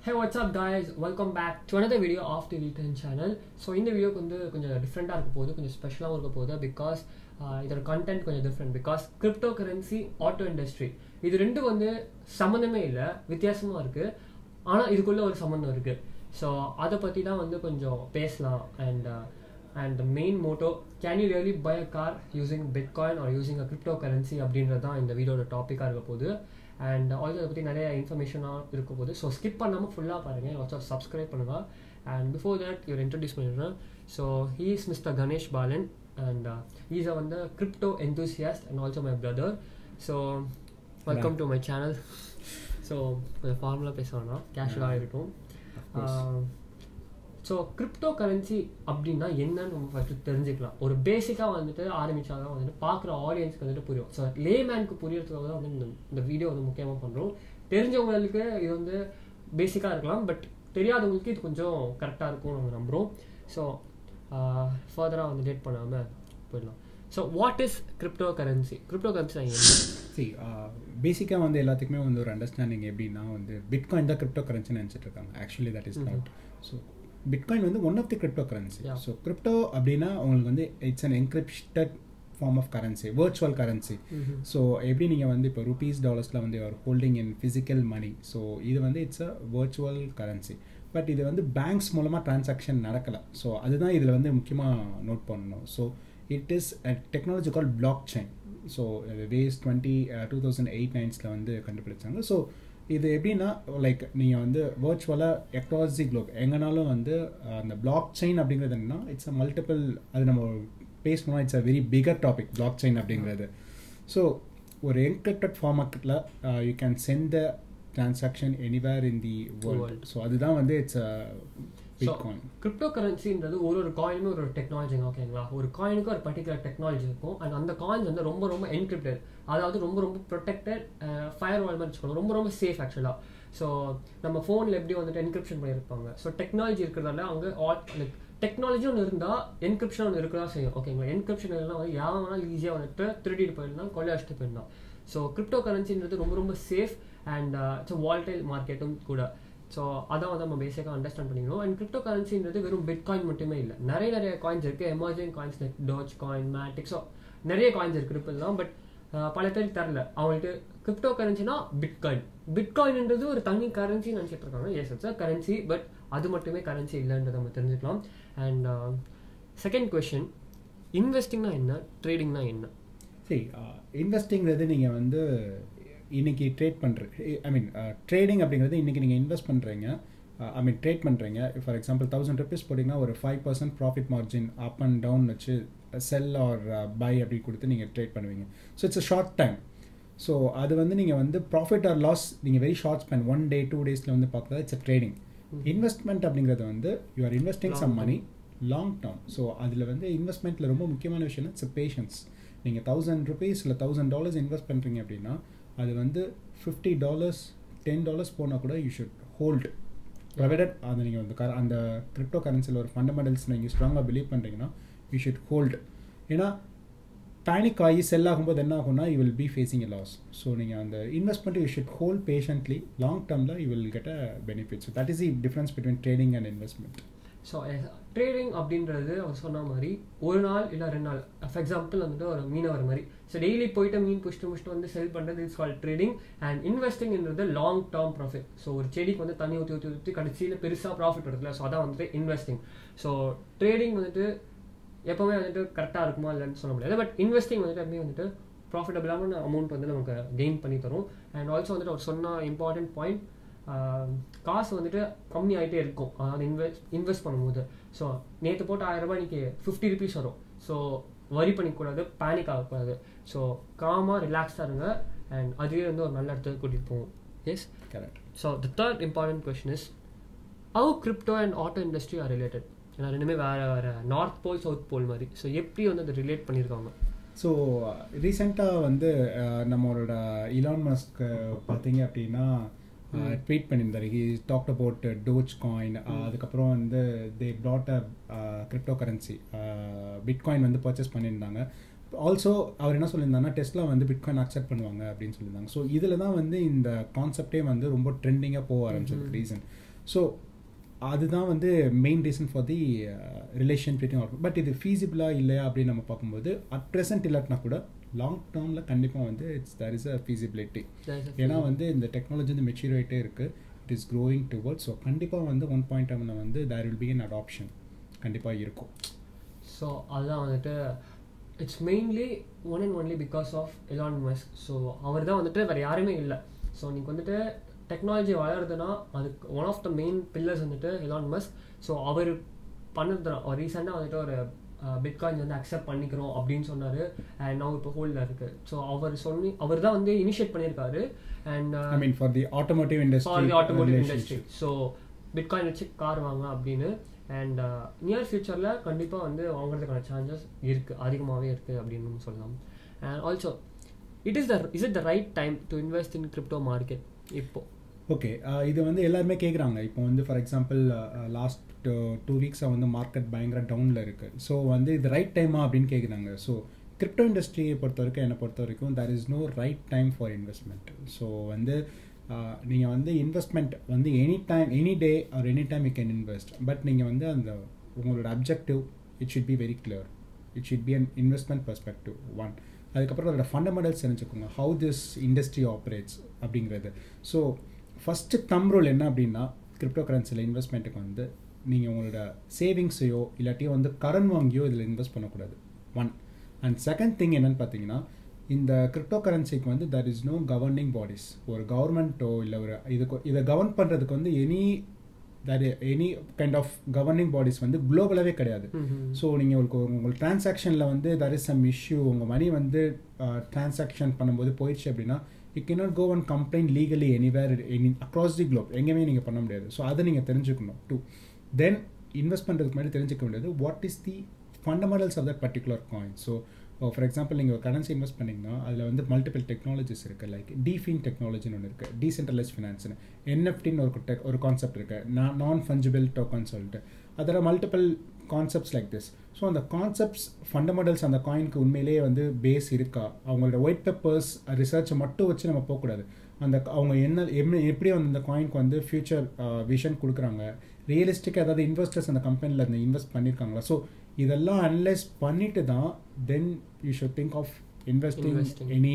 Hey what's up guys welcome back to another video of the return channel so இந்த வீடியோக்கு வந்து கொஞ்சம் டிஃப்ரெண்ட்டாக இருக்க போகுது கொஞ்சம் ஸ்பெஷலாகவும் இருக்க போகுது பிகாஸ் இதோட கண்டென்ட் கொஞ்சம் different because cryptocurrency auto industry இது ரெண்டும் வந்து சம்மந்தமே இல்லை வித்தியாசமாக இருக்குது ஆனால் இதுக்குள்ளே ஒரு சம்மந்தம் இருக்குது ஸோ அதை பற்றி தான் வந்து கொஞ்சம் பேசலாம் and and the main motto can you really buy a car using bitcoin or using a cryptocurrency அப்படின்றது தான் இந்த வீடியோட டாப்பிக்காக இருக்க போகுது அண்ட் ஆல்சோ அதை பற்றி நிறைய இன்ஃபர்மேஷனாக இருக்க போகுது ஸோ ஸ்கிப் பண்ணாமல் ஃபுல்லாக பாருங்கள் ஆல்சோ சப்ஸ்கிரைப் பண்ணுங்கள் அண்ட் பிஃபோர் தட் இவர் இன்ட்ரடியூஸ் பண்ணிடுறேன் so he is mister Ganesh Balan and is a வந்து crypto enthusiast and also my brother so welcome to my channel so கொஞ்சம் ஃபார்முலாக பேச வேணாம் கேஷுவலாக இருக்கட்டும் ஸோ கிரிப்டோ கரன்சி அப்படின்னா என்னன்னு நம்ம ஃபஸ்ட்டு தெரிஞ்சுக்கலாம் ஒரு பேசிக்காக வந்துட்டு ஆரம்பிச்சா தான் வந்துட்டு பார்க்குற ஆடியன்ஸ்க்கு வந்துட்டு புரியும் ஸோ லேமேனுக்கு புரியறதுக்காக தான் வந்து இந்த இந்த வீடியோ வந்து முக்கியமாக பண்ணுறோம் தெரிஞ்சவங்களுக்கு இது வந்து பேசிக்காக இருக்கலாம் பட் தெரியாதவங்களுக்கு இது கொஞ்சம் கரெக்டாக இருக்கும்னு நம்ம நம்புகிறோம் ஸோ ஃபர்தராக வந்து டேட் பண்ணாமல் போயிடலாம் so what is cryptocurrency cryptocurrency என்ன சி பேசிக்காக வந்து எல்லாத்துக்குமே வந்து ஒரு அண்டர்ஸ்டாண்டிங் எப்படின்னா வந்து பிட்காயின் தான் கிரிப்டோ கரன்சின்னு நினச்சிட்டு இருக்காங்க actually that is not so bitcoin வந்து one of the crypto cryptocurrency Yeah. So crypto அப்படின்னா உங்களுக்கு வந்து it's an encrypted form of currency virtual currency so எப்படி நீங்கள் வந்து இப்போ ருபீஸ் டாலர்ஸில் வந்து ஒரு holding in physical money so இது வந்து it's a virtual currency but இது வந்து பேங்க்ஸ் மூலமாக டிரான்சாக்ஷன் நடக்கலை ஸோ அதுதான் இதில் வந்து முக்கியமாக நோட் பண்ணணும் so it is technology call blockchain so was twenty two thousand eight நைன்ஸில் வந்து கண்டுபிடிச்சாங்க ஸோ இது எப்படின்னா லைக் நீங்கள் வந்து வேர்ச்சுவலாக எக்னாலஜி குளோப் எங்கனாலும் வந்து அஹ், அந்த பிளாக் செயின் அப்படிங்கிறது என்னன்னா இட்ஸ் அ மல்டிபிள் அது நம்ம பேசணும்னா it's a very bigger topic blockchain அப்படிங்கிறது ஸோ ஒரு என்கிரிப்டட் ஃபார்மேட்டில் you can send the transaction anywhere in the World. World so அதுதான் வந்து it's a so bitcoin crypto கரன்சின்றது ஒரு ஒரு காயினுமே ஒரு டெக்னாலஜிங்க ஓகேங்களா ஒரு காயினுக்கு ஒரு பர்டிகுலர் டெக்னாலஜி இருக்கும் அண்ட் அந்த காயின்ஸ் வந்து ரொம்ப ரொம்ப என்கிரிப்டட் அதாவது ரொம்ப ரொம்ப ப்ரொடெக்டட் ஃபயர் வால் மாதிரி வச்சுக்கணும் ரொம்ப ரொம்ப சேஃப் ஆக்சுவலாக ஸோ நம்ம ஃபோனில் எப்படி வந்துட்டு என்கிரிப்ஷன் பண்ணியிருப்பாங்க ஸோ டெக்னாலஜி இருக்கிறதால அவங்க ஆல் லைக் டெக்னாலஜி ஒன்று இருந்தால் என்கிரிப்ஷன் ஒன்று இருக்கதான் செய்யும் ஓகேங்களா என்கிரிப்ஷன் எல்லாம் வந்து யாரும் வேணாலும் ஈஸியாக வந்துட்டு திருடிட்டு போயிருந்தான் கொள்ளை அடிச்சுட்டு போயிருந்தான் ஸோ கிரிப்டோ கரன்சின்றது ரொம்ப ரொம்ப சேஃப் அண்ட் இட்ஸ் வால்டைல் மார்க்கெட்டும் கூட ஸோ அதான் வந்து நம்ம பேசிக்காக அண்டர்ஸ்டாண்ட் பண்ணிக்கணும் அண்ட் கிரிப்டோ கரன்சின்றது வெறும் பிட்காயின் மட்டுமே இல்லை நிறைய நிறைய காயின்ஸ் இருக்குது emerging coins like dogecoin Matic so நிறைய காயின்ஸ் இருக்குது ரிப்பிள்லாம் பட் பல பேருக்கு தரல அவங்களுக்கு கிரிப்டோ கரன்சினா பிட்காயின் பிட்காயின்ன்றது ஒரு தனி கரன்சி நினச்சிட்டு இருக்காங்க yes it's a currency but அது மட்டுமே கரன்சி இல்லைன்றதை நம்ம தெரிஞ்சுக்கலாம் அண்ட் செகண்ட் கொஷின் இன்வெஸ்டிங்னா என்ன ட்ரேடிங்னா என்ன சரி இன்வெஸ்டிங்கிறது நீங்கள் வந்து இன்னைக்கு ட்ரேட் பண்ணுற ஐ மீன் ட்ரேடிங் அப்படிங்கிறது இன்னைக்கு நீங்கள் இன்வெஸ்ட் பண்ணுறீங்க ஐ மீன் ட்ரேட் பண்ணுறீங்க ஃபார் எக்ஸாம்பிள் தௌசண்ட் ருபீஸ் போட்டிங்கன்னா ஒரு five percent profit margin up and down வச்சு செல் ஆர் பை அப்படி கொடுத்து நீங்கள் ட்ரேட் பண்ணுவீங்க so it's a short time so அது வந்து நீங்கள் வந்து ப்ராஃபிட் ஆர் லாஸ் நீங்கள் very short spend one day two டேஸில் வந்து பார்க்குறது இட்ஸ் ட்ரேடிங் இன்வெஸ்ட்மெண்ட் அப்படிங்கிறது வந்து you are investing Long some term. Money long term so அதில் வந்து இன்வெஸ்ட்மெண்ட்டில் ரொம்ப முக்கியமான விஷயம் இட்ஸ் பேஷன்ஸ் நீங்கள் தௌசண்ட் ருபீஸ் இல்லை தௌசண்ட் டாலர்ஸ் இன்வெஸ்ட் பண்ணுறீங்க அப்படின்னா அது வந்து ஃபிஃப்டி டாலர்ஸ் டென் டாலர்ஸ் போனால் கூட யூ ஷுட் ஹோல்ட் ப்ரொவைடட் அது நீங்கள் அந்த கர அந்த கிரிப்டோ கரன்சியில் ஒரு ஃபண்டமெண்டல்ஸ் நீங்கள் ஸ்ட்ராங்காக பிலீவ் பண்ணுறீங்கன்னா யூ ஷுட் ஹோல்ட் ஏன்னா பேனிக் ஆகி செல் ஆகும்போது என்ன ஆகும்னா you will be facing a loss so நீங்கள் அந்த investment you should hold patiently long டேர்மில் you will get a benefit so that is the difference between trading and investment so trading அப்படின்றது அவர் சொன்ன மாதிரி ஒரு நாள் இல்லை ரெண்டு நாள் ஃபார் எக்ஸாம்பிள் வந்துட்டு ஒரு மீனவர் மாதிரி ஸோ டெய்லி போயிட்டு மீன் பிடிச்சிட்டு முடிச்சுட்டு வந்து செல் பண்ணுறது இட்ஸ் கால் ட்ரேடிங் அண்ட் இன்வெஸ்டிங்ன்றது லாங் டேர்ம் ப்ராஃபிட் ஸோ ஒரு செடிக்கு வந்து தண்ணி ஊற்றி ஊற்றி ஊற்றி கடைசியில் பெருசாக ப்ராஃபிட் வருதுல ஸோ அதான் வந்துட்டு இன்வெஸ்டிங் ஸோ ட்ரேடிங் வந்துட்டு எப்போவுமே வந்துட்டு கரெக்டாக இருக்குமா இல்லைன்னு சொல்ல முடியாது பட் இன்வெஸ்டிங் வந்துட்டு எப்படியும் வந்துட்டு ப்ராஃபிட்டபிளான அமௌண்ட் வந்து நமக்கு கெயின் பண்ணி தரும் அண்ட் ஆல்சோ வந்துட்டு அவர் சொன்ன இம்பார்ட்டன்ட் பாயிண்ட் காசு வந்துட்டு கம்மி ஆகிட்டே இருக்கும் அதாவது இன்வெஸ்ட் இன்வெஸ்ட் பண்ணும்போது ஸோ நேற்று போட்டு ஆயிரம் ரூபாய் இன்னைக்கு ஃபிஃப்டி ருபீஸ் வரும் ஸோ வரி பண்ணிக்கூடாது பேனிக் ஆகக்கூடாது ஸோ காமாக ரிலாக்ஸாக இருங்க அண்ட் அதுவே வந்து ஒரு நல்ல இடத்துக்கு கூட்டிகிட்டு போகும் yes correct so the third important question is how crypto and auto industry are related ஏன்னா ரெண்டுமே வேறு வேறு நார்த் போல் சவுத் போல் மாதிரி ஸோ எப்படி வந்து அதை ரிலேட் பண்ணியிருக்காங்க ஸோ ரீசெண்டாக வந்து அஹ், நம்மளோட இலான் மஸ்க் பார்த்தீங்க அப்படின்னா ட்வீட் பண்ணியிருந்தாரு he talked about dogecoin அதுக்கப்புறம் வந்து they brought a cryptocurrency bitcoin வந்து பர்ச்சேஸ் பண்ணியிருந்தாங்க ஆல்சோ அவர் என்ன சொல்லியிருந்தாங்கன்னா டெஸ்ட்ல வந்து பிட்காயின் அக்செப்ட் பண்ணுவாங்க அப்படின்னு சொல்லியிருந்தாங்க ஸோ இதில் தான் வந்து இந்த கான்செப்டே வந்து ரொம்ப ட்ரெண்டிங்காக போக ஆரம்பிச்சது ரீசன் ஸோ அதுதான் வந்து main reason for the relation between but இது ஃபீஸிபிளாக இல்லையா அப்படின்னு நம்ம பார்க்கும்போது அட் ப்ரெசென்ட் இல்லாட்டினா கூட லாங் டேர்மில் கண்டிப்பாக வந்து it's there is a feasibility ஏன்னா வந்து இந்த டெக்னாலஜி வந்து மெச்சூர் ஆகிட்டே இருக்குது it is growing towards so கண்டிப்பாக வந்து ஒன் பாயிண்ட் டைமில் வந்து there will be an adoption கண்டிப்பாக இருக்கும் ஸோ அதுதான் வந்துட்டு it's mainly one and only because of Elon Musk so அவர் தான் வந்துட்டு வேறு யாருமே இல்லை ஸோ நீங்கள் வந்துட்டு டெக்னாலஜி வளருதுன்னா அதுக்கு one of the main pillars வந்துட்டு எலான் மஸ்க் ஸோ அவர் பண்ணது தான் அவர் ரீசெண்டாக வந்துட்டு ஒரு பிட்காயின் வந்து அக்செப்ட் பண்ணிக்கிறோம் அப்படின்னு சொன்னார் அண்ட் நான் இப்போ ஹோல்டில் இருக்குது ஸோ அவர் சொல்லி அவர் தான் வந்து இனிஷியேட் பண்ணியிருக்காரு and I mean for the automotive for the industry automotive industry so bitcoin வச்சு கார் வாங்க அப்படின்னு அண்ட் நியர் ஃபியூச்சரில் கண்டிப்பாக வந்து வாங்குறதுக்கான சான்சஸ் இருக்குது அதிகமாகவே இருக்குது அப்படின்னு சொல்லலாம் and also it is the is it the right time to invest in crypto market இப்போ ஓகே இது வந்து எல்லாருமே கேட்குறாங்க இப்போ வந்து ஃபார் எக்ஸாம்பிள் லாஸ்ட் டூ வீக்ஸாக வந்து மார்க்கெட் பயங்கர டவுனில் இருக்குது ஸோ வந்து இது ரைட் டைமா அப்படின்னு கேட்குறாங்க ஸோ கிரிப்டோ இண்டஸ்ட்ரியை பொறுத்த வரைக்கும் என்னை பொறுத்த வரைக்கும் there is no right time for investment so வந்து நீங்கள் வந்து இன்வெஸ்ட்மெண்ட் வந்து any time any day or any time you can invest but நீங்கள் வந்து அந்த உங்களோட objective it should be very clear it should be an investment perspective one அதுக்கப்புறம் அதோட ஃபண்டமெண்டல்ஸ் தெரிஞ்சுக்கோங்க ஹவு திஸ் இண்டஸ்ட்ரி ஆப்ரேட்ஸ் அப்படிங்கிறது ஸோ ஃபஸ்ட்டு தம் ரோல் என்ன அப்படின்னா கிரிப்டோ கரன்சியில் இன்வெஸ்ட்மெண்ட்டுக்கு வந்து நீங்கள் உங்களோட சேவிங்ஸையோ இல்லாட்டியோ வந்து கடன் வாங்கியோ இதில் இன்வெஸ்ட் பண்ணக்கூடாது ஒன் அண்ட் செகண்ட் திங் என்னன்னு பார்த்தீங்கன்னா இந்த கிரிப்டோ கரன்சிக்கு வந்து there is no governing bodies ஒரு கவர்மெண்ட்டோ இல்லை ஒரு இதுக்கு இதை கவர்ன் பண்ணுறதுக்கு வந்து any that any kind of governing bodies வந்து குளோபலாகவே கிடையாது ஸோ நீங்கள் உங்களுக்கு உங்கள் டிரான்சாக்ஷனில் வந்து தர் இஸ் சம் இஷ்யூ உங்கள் மணி வந்து டிரான்சாக்ஷன் பண்ணும்போது போயிடுச்சு அப்படின்னா you cannot go and complaint legally anywhere any across the globe எங்கேயுமே நீங்கள் பண்ண முடியாது ஸோ அதை நீங்கள் தெரிஞ்சுக்கணும் டூ தென் இன்வெஸ்ட் பண்ணுறதுக்கு முன்னாடி தெரிஞ்சுக்க வேண்டியது what is the fundamentals of that particular coin so for example நீங்கள் ஒரு கரன்சி இன்வெஸ்ட் பண்ணிங்கன்னா அதில் வந்து மல்டிபிள் டெக்னாலஜிஸ் இருக்குது லைக் டிஃபின் டெக்னாலஜின்னு ஒன்று இருக்குது டீசென்ட்ரலைஸ் ஃபினான்ஸ்னு என்எஃப்டின்னு ஒரு டெக் ஒரு கான்செப்ட் இருக்குது நான் நான் ஃபஞ்சிபிள் டோக்கன் சொல்லிட்டு அதில் multiple concepts like this so அந்த கான்செப்ட்ஸ் ஃபண்டமெண்டல்ஸ் அந்த காயினுக்கு உண்மையிலேயே வந்து பேஸ் இருக்கா அவங்களோட ஒயிட் பேப்பர்ஸ் ரிசர்ச்சை மட்டும் வச்சு நம்ம போகக்கூடாது அந்த அவங்க என்ன என்ன எப்படி வந்து அந்த காயினுக்கு வந்து ஃபியூச்சர் விஷன் கொடுக்குறாங்க ரியலிஸ்டிக்காக ஏதாவது இன்வெஸ்டர்ஸ் அந்த கம்பெனியில் அந்த இன்வெஸ்ட் பண்ணியிருக்காங்களா ஸோ இதெல்லாம் அனலைஸ் பண்ணிட்டு தான் then you should think of investing Investing. Any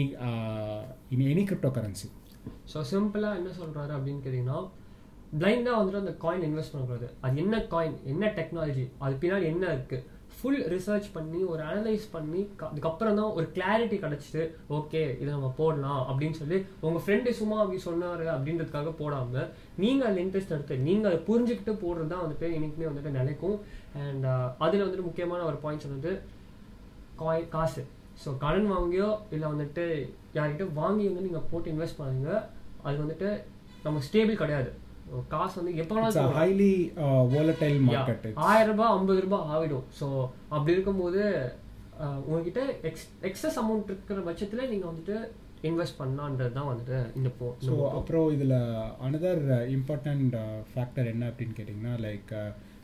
இனி எனி கிரிப்டோ கரன்சி ஸோ சிம்பிளாக என்ன சொல்கிறாரு அப்படின்னு கேட்டிங்கன்னா பிளைண்டாக வந்துட்டு அந்த காயின் இன்வெஸ்ட் பண்ணக்கூடாது அது என்ன காயின் என்ன டெக்னாலஜி அது பின்னாடி என்ன இருக்குது ஃபுல் ரிசர்ச் பண்ணி ஒரு அனலைஸ் பண்ணி க- அதுக்கப்புறம் தான் ஒரு கிளாரிட்டி கிடச்சிட்டு ஓகே இதை நம்ம போடலாம் அப்படின்னு சொல்லி உங்கள் ஃப்ரெண்டு சும்மா அப்படி சொன்னார் அப்படின்றதுக்காக போடாமல் நீங்கள் அதில் இன்ட்ரெஸ்ட் எடுத்து நீங்கள் அதை புரிஞ்சுக்கிட்டு போடுறது தான் வந்துட்டு எனக்குமே வந்துட்டு நிலைக்கும் அண்ட் அதில் வந்துட்டு முக்கியமான ஒரு பாயிண்ட்ஸ் வந்து காய் காசு ஸோ கடன் வாங்கியோ இல்லை வந்துட்டு யார்கிட்ட வாங்கி வந்து நீங்கள் போட்டு இன்வெஸ்ட் பண்ணுங்க அது வந்துட்டு நம்ம ஸ்டேபிள் கிடையாது காசு வந்து எப்போ இட்ஸ் அ வேணாலும் ஹைலி volatile மார்க்கெட் ஆயிரம் ரூபாய் ஐம்பது ரூபாய் ஆகிடும் ஸோ அப்படி இருக்கும்போது அஹ், உங்ககிட்ட எக்ஸ் எக்ஸஸ் அமௌண்ட் இருக்கிற பட்சத்தில் நீங்கள் வந்துட்டு இன்வெஸ்ட் பண்ணலான்றது தான் வந்துட்டு இந்த போ இந்த ஸோ motto. அப்புறம் இதில் அனதர் இம்பார்ட்டண்ட் ஃபேக்டர் என்ன அப்படின்னு கேட்டிங்கன்னா லைக்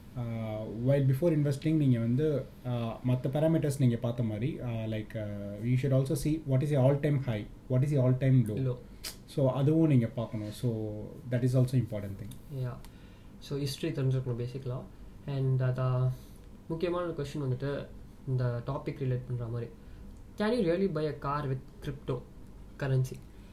வைல் பிஃபோர் இன்வெஸ்டிங் நீங்கள் வந்து மற்ற பேராமீட்டர்ஸ் நீங்கள் பார்த்த மாதிரி like you should also see what is all time high what is all time low Low. So அதுவும் நீங்கள் பார்க்கணும் so that is also important thing yeah so history தெரிஞ்சுக்கணும் பேசிக்கலாக அண்ட் அதான் முக்கியமான கொஷின் வந்துட்டு இந்த டாபிக் ரிலேட் பண்ணுற மாதிரி can you really buy a car with crypto currency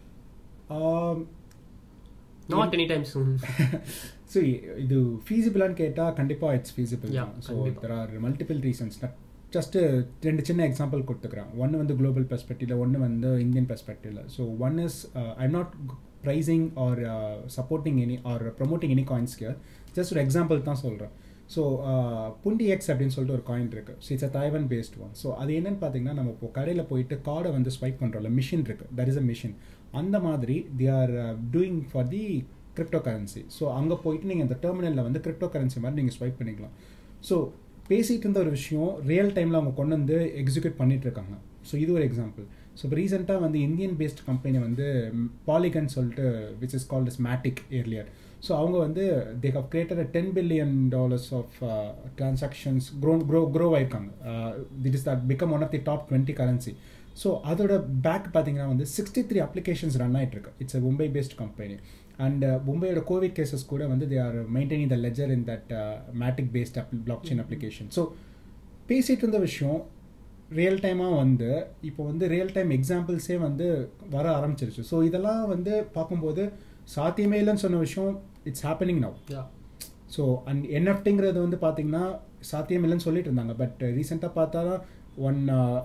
not any time soon so இது ஃபீஸிபிளான்னு கேட்டால் கண்டிப்பாக இட்ஸ் ஃபீஸிபிள் Yeah, ஸோ கண்டிப்பா. There are multiple reasons just ரெண்டு சின்ன எக்ஸாம்பிள் கொடுத்துக்கிறேன் ஒன்று வந்து குளோபல் பெர்ஸ்பெக்டிவ்ல ஒன்று வந்து இந்தியன் பெர்ஸ்பெக்டிவ்ல so one is I'm not praising or supporting any or promoting any coins here just ஒரு எக்ஸாம்பிள் தான் சொல்கிறேன் ஸோ புண்டி எக்ஸ் அப்படின்னு சொல்லிட்டு ஒரு காயின் இருக்குது so it's a Taiwan based one so அது என்னன்னு பார்த்தீங்கன்னா நம்ம இப்போ கடையில் போயிட்டு கார்டை வந்து ஸ்வைப் பண்ணுறோம்ல மிஷின் இருக்குது தட் இஸ் அ மிஷின் அந்த மாதிரி the are doing for the crypto currency so அங்கே போயிட்டு நீங்கள் அந்த டெர்மினலில் வந்து கிரிப்டோ கரன்சி மாதிரி நீங்கள் ஸ்வைப் பண்ணிக்கலாம் ஸோ பேசிகிட்டு இருந்த ஒரு விஷயம் ரியல் டைமில் அவங்க கொண்டு வந்து எக்ஸிக்யூட் பண்ணிட்டு இருக்காங்க ஸோ இது ஒரு எக்ஸாம்பிள் ஸோ இப்போ ரீசெண்டாக வந்து இந்தியன் பேஸ்ட் கம்பெனி வந்து பாலிகன் சொல்லிட்டு which is called is Matic earlier so அவங்க வந்து they have created ten billion dollars of transactions grow grow grow ஆயிருக்காங்க it is that become one of the top twenty currency so அதோட back பார்த்தீங்கன்னா வந்து sixty three applications run ஆகிட்டு இருக்கு it's Mumbai based company and மும்பையோட covid cases கூட வந்து they are maintaining the ledger in that மேட்டிக் paste up blockchain application so பேசிகிட்டு இருந்த விஷயம் ரியல் டைமாக வந்து இப்போ வந்து ரியல் டைம் எக்ஸாம்பிள்ஸே வந்து வர ஆரம்பிச்சிருச்சு ஸோ இதெல்லாம் வந்து பார்க்கும்போது சாத்தியமே இல்லைன்னு சொன்ன விஷயம் it's happening now yeah so and என்எஃப்டிங்கிறது வந்து பார்த்தீங்கன்னா சாத்தியம் இல்லைன்னு சொல்லிட்டு இருந்தாங்க பட் ரீசெண்டாக பார்த்தா one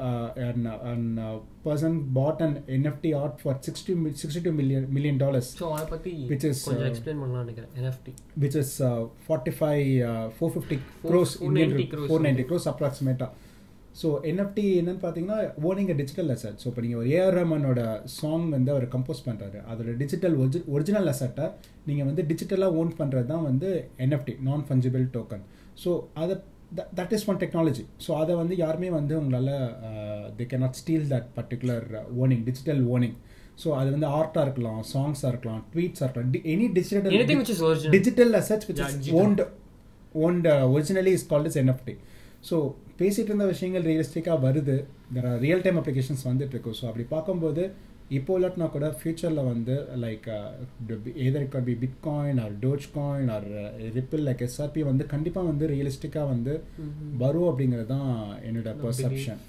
one person bought and NFT art for sixty sixty two million million dollars so அதை பற்றி Which is, கொஞ்சம் uh, எக்ஸ்பிளைன் பண்ணலாம்னு நினைக்கிறேன் என்எஃப்டி which is uh, 45 uh, 450 Four- crores 490 Indian rupee- crores 490 crores approximate so NFT என்னன்னு பார்த்தீங்கன்னா owning digital asset so இப்போ நீங்கள் ஒரு ஏஆர் ரமனோட சாங் வந்து அவர் கம்போஸ் பண்ணுறாரு அதோட டிஜிட்டல் ஒரிஜி ஒரிஜினல் அசட்டை நீங்கள் வந்து டிஜிட்டலாக ஓன் பண்ணுறது தான் வந்து NFT non fungible token so அதை that is one technology so அதை வந்து யாருமே வந்து உங்களால் they cannot steal that particular owning digital owning so அது வந்து ஆர்ட்டாக இருக்கலாம் சாங்ஸாக இருக்கலாம் ட்வீட்ஸாக இருக்கலாம் any digital anything which is original digital assets which Yeah, is digital. owned owned uh, originally is called as NFT so பேசிட்டு இருந்த விஷயங்கள் ரியலிஸ்டிக்காக வருது there are real time applications வந்துட்டு இருக்கு ஸோ அப்படி பார்க்கும்போது இப்போ இல்லாட்டினா கூட ஃபியூச்சரில் வந்து like either it be bitcoin or Dogecoin or Ripple like XRP வந்து கண்டிப்பாக வந்து ரியலிஸ்டிக்காக வந்து Mhm. வரும் அப்படிங்கிறது தான் என்னோட No, பர்செப்ஷன்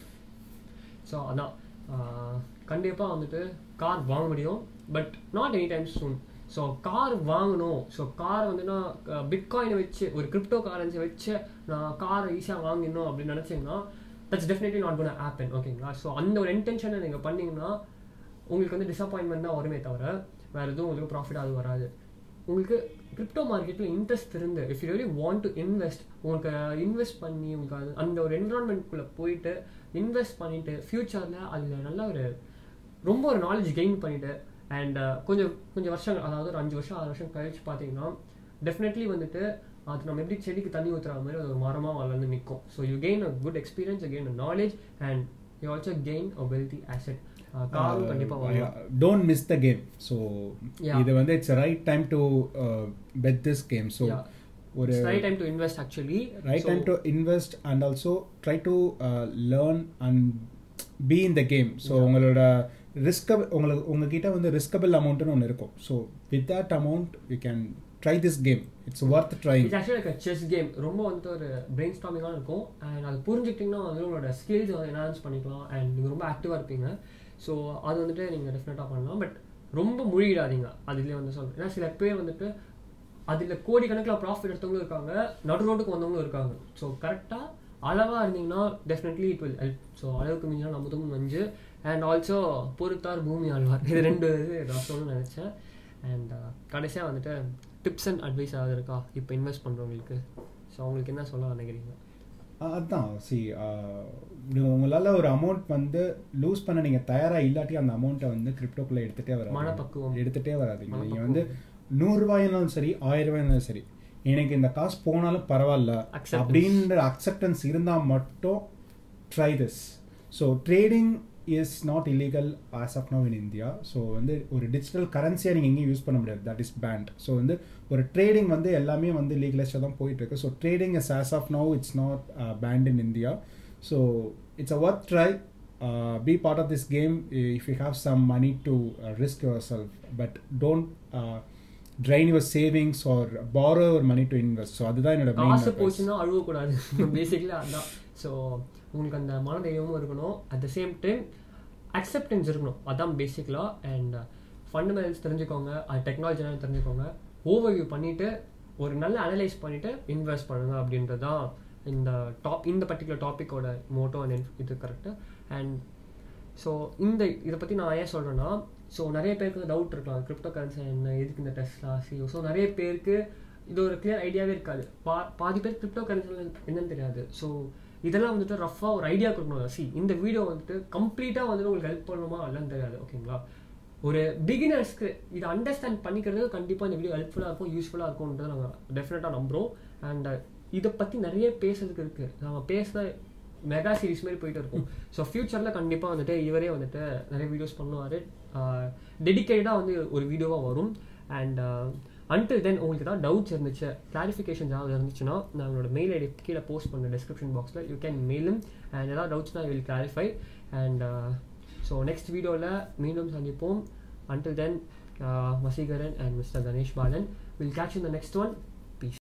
ஸோ அதான் கண்டிப்பாக வந்துட்டு கார் வாங்க முடியும் but not any time soon so car வாங்கணும் ஸோ கார் வந்து நான் பிட்காயினை வச்சு ஒரு கிரிப்டோ கரன்சி வச்சு நான் காரை ஈஸியாக வாங்கிடணும் அப்படின்னு நினச்சிங்கன்னா that's definitely not gonna happen ஓகேங்களா ஸோ அந்த ஒரு இன்டென்ஷனை நீங்கள் பண்ணீங்கன்னா உங்களுக்கு வந்து டிசப்பாயின்மெண்ட் தான் வருமே தவிர வேறு எதுவும் உங்களுக்கு ப்ராஃபிட் அது வராது உங்களுக்கு கிரிப்டோ மார்க்கெட்டில் இன்ட்ரெஸ்ட் இருந்து if you really want to invest உங்களுக்கு இன்வெஸ்ட் பண்ணி உங்களுக்கு அது அந்த ஒரு என்விரான்மெண்ட்குள்ளே போயிட்டு இன்வெஸ்ட் பண்ணிட்டு ஃப்யூச்சரில் அதில் நல்ல ஒரு ரொம்ப ஒரு நாலேஜ் கெயின் பண்ணிட்டு அண்ட் கொஞ்சம் கொஞ்சம் வருஷங்கள் அதாவது ஒரு அஞ்சு வருஷம் ஆறு வருஷம் கழிச்சு பார்த்தீங்கன்னா டெஃபினெட்லி வந்துட்டு அது நம்ம எப்படி செடிக்கு தண்ணி ஊற்றுற மாதிரி அது ஒரு மரமாக வளர்ந்து நிற்கும் so you gain a good experience gain a knowledge and you also gain a wealthy asset காரும் கண்டிப்பாக வரலாம் don't miss the game so Yeah. இது வந்து it's right time to bet this game so Yeah. ஒரு right time to invest actually right time to invest and also try to uh, learn and be in the game so Yeah. உங்களோட ரிஸ்க உங்களுக்கு உங்ககிட்ட வந்து ரிஸ்கபிள் அமௌண்ட்னு ஒன்று இருக்கும் so with that amount you can try this game it's worth trying it's actually like chess game ரொம்ப வந்துட்டு ஒரு பிரெயின் ஸ்டாமிங்காக இருக்கும் அண்ட் அது புரிஞ்சுக்கிட்டிங்கன்னா வந்து உங்களோட ஸ்கில்ஸ் வந்து என்ஹான்ஸ் பண்ணிக்கலாம் அண்ட் நீங்கள் ரொம்ப ஆக்டிவாக இருப்பீங்க ஸோ அது வந்துட்டு நீங்கள் டெஃபினட்டாக பண்ணலாம் பட் ரொம்ப முழுகிடாதீங்க அதுலேயே வந்து சொல்கிறேன் ஏன்னா சில பேர் வந்துட்டு அதில் கோடிக்கணக்கில் ப்ராஃபிட் எடுத்தவங்களும் இருக்காங்க நடு ரோட்டுக்கு வந்தவங்களும் இருக்காங்க ஸோ கரெக்டாக அளவாக இருந்தீங்கன்னா definitely it will help so அளவுக்கு மிஞ்சினா நம்ம மஞ்சு அண்ட் ஆல்சோ பொறுத்தார் பூமி ஆழ்வார் இது ரெண்டு இது நான் சொல்லணும்னு நினச்சேன் அண்ட் கடைசியாக வந்துட்டு டிப்ஸ் அண்ட் அட்வைஸ் ஏதாவது இருக்கா இப்போ இன்வெஸ்ட் பண்ணுறவங்களுக்கு ஸோ அவங்களுக்கு என்ன சொல்ல நினைக்கிறீங்க அதுதான் சி உங்களால் ஒரு அமௌண்ட் வந்து லூஸ் பண்ண நீங்கள் தயாராக இல்லாட்டி அந்த அமௌண்ட்டை வந்து கிரிப்டோக்குள்ளே எடுத்துகிட்டே வராது மனப்பக்குவம். எடுத்துகிட்டே வராதீங்க நீங்கள் மனப்பக்குவம். வந்து நூறுரூவாயினாலும் சரி ஆயிரம் ரூபாயினாலும் சரி எனக்கு இந்த காசு போனாலும் பரவாயில்ல Acceptance. அப்படின்ற அக்செப்டன்ஸ் இருந்தால் மட்டும் try this so trading is not illegal as of now in India so வந்து ஒரு டிஜிட்டல் கரன்சியாக நீங்கள் எங்கேயும் யூஸ் பண்ண முடியாது தட் இஸ் பேண்ட் ஸோ வந்து ஒரு ட்ரேடிங் வந்து எல்லாமே வந்து லீகலைஸ்டாக தான் போயிட்டு இருக்கு so trading is as of now it's not banned in India so it's a work try be part of this game if you have some money to risk yourself but don't drain your savings or borrow your money to invest so அதுதான் என்னோட main காசு advice. போச்சுன்னா அழுவக்கூடாது basically அதுதான் so உங்களுக்கு அந்த மனதைரியமும் இருக்கணும் at the same time acceptance இருக்கணும் அதான் பேசிக்கலாக அண்ட் ஃபண்டமெண்டல்ஸ் தெரிஞ்சுக்கோங்க அது டெக்னாலஜி தெரிஞ்சுக்கோங்க ஓவர்வியூ பண்ணிவிட்டு ஒரு நல்ல அனலைஸ் பண்ணிவிட்டு இன்வெஸ்ட் பண்ணுங்க அப்படின்றது தான் இந்த டாப் இந்த பர்டிகுலர் டாப்பிக்கோட மோட்டோ அண்ட் இது கரெக்டு அண்ட் ஸோ இந்த இதை பற்றி நான் ஏன் சொல்கிறேன்னா ஸோ நிறைய பேருக்கு டவுட் இருக்கலாம் கிரிப்டோ கரன்சி என்ன எதுக்கு இந்த டெஸ்ட்லா சிஓ ஸோ நிறைய பேருக்கு இது ஒரு கிளியர் ஐடியாவே இருக்காது பா பாதி பேர் கிரிப்டோ கரன்சி என்னன்னு தெரியாது ஸோ இதெல்லாம் வந்துட்டு ரஃபாக ஒரு ஐடியா கொடுக்கணும் சி இந்த வீடியோ வந்துட்டு கம்ப்ளீட்டாக வந்துட்டு உங்களுக்கு ஹெல்ப் பண்ணுமா இல்லைன்னு தெரியாது ஓகேங்களா ஒரு பிகினர்ஸ்க்கு இதை அண்டர்ஸ்டாண்ட் பண்ணிக்கிறது கண்டிப்பாக இந்த வீடியோ ஹெல்ப்ஃபுல்லாக இருக்கும் யூஸ்ஃபுல்லாக இருக்கும்ன்றதை நாங்கள் டெஃபினட்டாக நம்புகிறோம் அண்ட் இதை பற்றி நிறைய பேசுறதுக்கு இருக்குது நம்ம பேசுகிற மெகா சீரிஸ் மாதிரி போயிட்டு இருக்கும் ஸோ ஃப்யூச்சரில் கண்டிப்பாக வந்துட்டு இவரே வந்துட்டு நிறைய வீடியோஸ் பண்ணுவார் டெடிக்கேட்டடாக வந்து ஒரு வீடியோவாக வரும் அண்ட் அன்டில் தென் உங்களுக்கு ஏதாவது டவுட்ஸ் இருந்துச்சு கிளாரிஃபிகேஷன் ஏதாவது இருந்துச்சுன்னா நான் உங்களோட மெயில் ஐடி கீழே போஸ்ட் பண்ண டிஸ்கிரிப்ஷன் பாக்ஸில் யூ கேன் மெயிலும் அண்ட் ஏதாவது டவுட்ஸ்னால் will clarify and so next வீடியோவில் மீண்டும் சந்திப்போம் until then uh, Masigaran and Mr. Ganesh Balan. We'll catch you in the next one.